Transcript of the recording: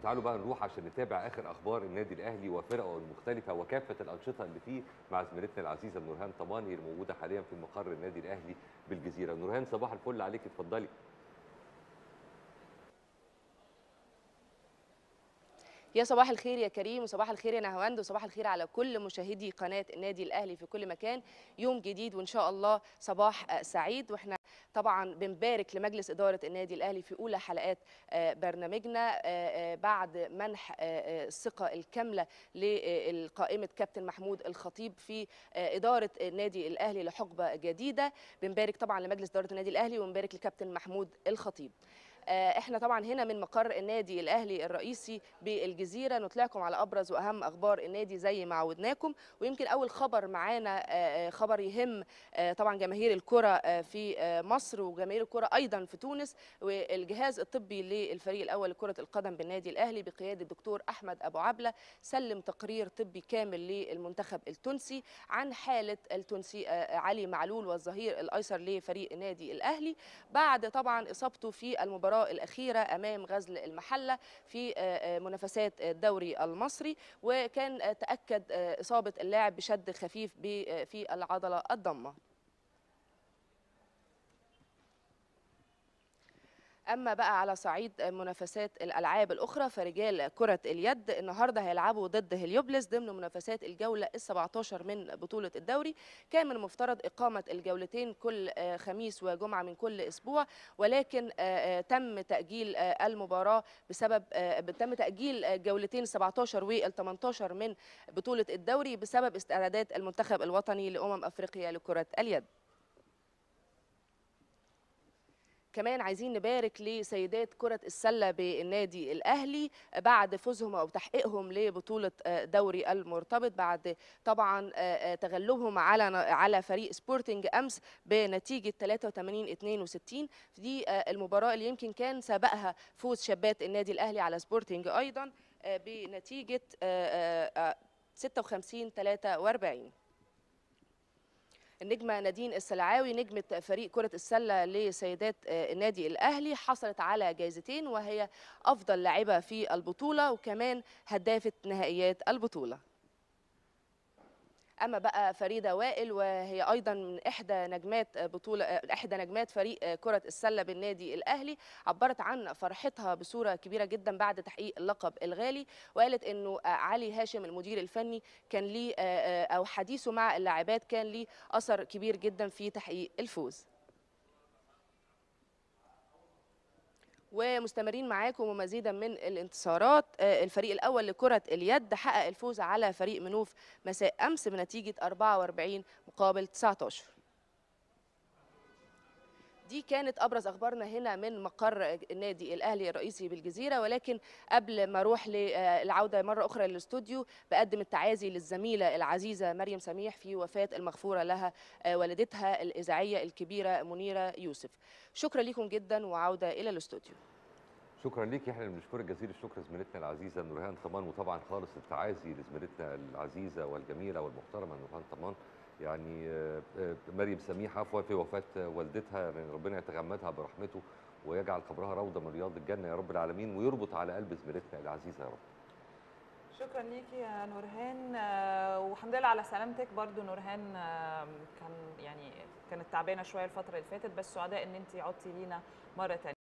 وتعالوا بقى نروح عشان نتابع اخر اخبار النادي الاهلي وفرقه المختلفه وكافه الانشطه اللي فيه مع زميلتنا العزيزه نورهان طماني الموجوده حاليا في مقر النادي الاهلي بالجزيره نورهان صباح الفل عليك اتفضلي يا صباح الخير يا كريم وصباح الخير يا نهواند وصباح الخير على كل مشاهدي قناه النادي الاهلي في كل مكان يوم جديد وان شاء الله صباح سعيد واحنا طبعا بنبارك لمجلس اداره النادي الاهلي في اولى حلقات برنامجنا بعد منح الثقه الكامله لقائمه كابتن محمود الخطيب في اداره النادي الاهلي لحقبه جديده بنبارك طبعا لمجلس اداره النادي الاهلي ونبارك لكابتن محمود الخطيب احنا طبعا هنا من مقر النادي الاهلي الرئيسي بالجزيره نطلعكم على ابرز واهم اخبار النادي زي ما عودناكم ويمكن اول خبر معانا خبر يهم طبعا جماهير الكره في مصر وجماهير الكره ايضا في تونس والجهاز الطبي للفريق الاول لكره القدم بالنادي الاهلي بقياده الدكتور احمد ابو عبله سلم تقرير طبي كامل للمنتخب التونسي عن حاله التونسي علي معلول والظهير الايسر لفريق النادي الاهلي بعد طبعا اصابته في المباراه الأخيرة أمام غزل المحلة في منافسات الدوري المصري وكان تأكد إصابة اللاعب بشد خفيف في العضلة الضمة اما بقى على صعيد منافسات الالعاب الاخرى فرجال كره اليد النهارده هيلعبوا ضد هليوبلس ضمن منافسات الجوله ال17 من بطوله الدوري كان من المفترض اقامه الجولتين كل خميس وجمعه من كل اسبوع ولكن تم تاجيل المباراه بسبب تم تاجيل الجولتين 17 وال18 من بطوله الدوري بسبب استعدادات المنتخب الوطني لامم افريقيا لكره اليد كمان عايزين نبارك لسيدات كرة السلة بالنادي الأهلي بعد فوزهم أو تحقيقهم لبطولة دوري المرتبط بعد طبعا تغلبهم على على فريق سبورتنج أمس بنتيجة 83 62 دي المباراة اللي يمكن كان سبقها فوز شابات النادي الأهلي على سبورتنج أيضا بنتيجة 56 43 النجمه نادين السلعاوي نجمه فريق كره السله لسيدات النادي الاهلي حصلت على جائزتين وهي افضل لاعبه في البطوله وكمان هدافه نهائيات البطوله اما بقى فريده وائل وهي ايضا من احدى نجمات بطوله احدى نجمات فريق كره السله بالنادي الاهلي عبرت عن فرحتها بصوره كبيره جدا بعد تحقيق اللقب الغالي وقالت انه علي هاشم المدير الفني كان ليه او حديثه مع اللاعبات كان ليه اثر كبير جدا في تحقيق الفوز ومستمرين معاكم ومزيدا من الانتصارات الفريق الاول لكره اليد حقق الفوز على فريق منوف مساء امس بنتيجه 44 مقابل 19 دي كانت ابرز اخبارنا هنا من مقر النادي الاهلي الرئيسي بالجزيره ولكن قبل ما اروح للعوده مره اخرى للاستوديو بقدم التعازي للزميله العزيزه مريم سميح في وفاه المغفوره لها والدتها الاذاعيه الكبيره منيره يوسف شكرا لكم جدا وعوده الى الاستوديو شكرا ليك احنا بنشكرك جزيل الشكر زميلتنا العزيزه نورهان طمان وطبعا خالص التعازي لزميلتنا العزيزه والجميله والمحترمه نورهان طمان يعني مريم سميح عفوا في وفاه والدتها يعني ربنا يتغمدها برحمته ويجعل قبرها روضه من رياض الجنه يا رب العالمين ويربط على قلب زميلتنا العزيزه يا رب. شكرا ليكي يا نورهان والحمد لله على سلامتك برضو نورهان كان يعني كانت تعبانه شويه الفتره اللي فاتت بس سعداء ان انت عدتي لينا مره ثانيه.